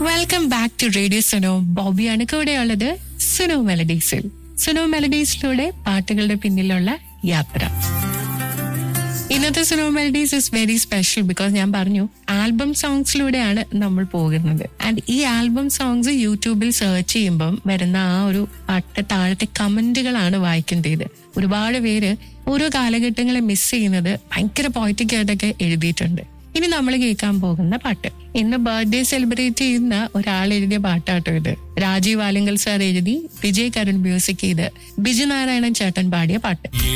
welcome back to radio Suno ബോബിയാണ് കൂടെയുള്ളത് സുനോ മെലഡീസിൽ സുനോ മെലഡീസിലൂടെ പാട്ടുകളുടെ പിന്നിലുള്ള യാത്ര ഇന്നത്തെ Suno melodies is very special because ഞാൻ പറഞ്ഞു ആൽബം സോങ്സിലൂടെയാണ് നമ്മൾ പോകുന്നത് ആൻഡ് ഈ ആൽബം സോങ്സ് യൂട്യൂബിൽ സെർച്ച് ചെയ്യുമ്പം വരുന്ന ആ ഒരു പാട്ട് താഴത്തെ കമന്റുകളാണ് വായിക്കേണ്ടത് ഒരുപാട് പേര് ഓരോ കാലഘട്ടങ്ങളെ മിസ് ചെയ്യുന്നത് ഭയങ്കര പോയിറ്റിക് ആയിട്ടൊക്കെ എഴുതിയിട്ടുണ്ട് ഇനി നമ്മൾ കേൾക്കാൻ പോകുന്ന പാട്ട് ഇന്ന് ബർത്ത്ഡേ സെലിബ്രേറ്റ് ചെയ്യുന്ന ഒരാൾ എഴുതിയ പാട്ടാട്ടോ ഇത് രാജീവ് ആലിങ്കൽ സാർ എഴുതി വിജയ് കരുൺ മ്യൂസിക് ചെയ്ത് ബിജു നാരായണൻ ചേട്ടൻ പാടിയ പാട്ട്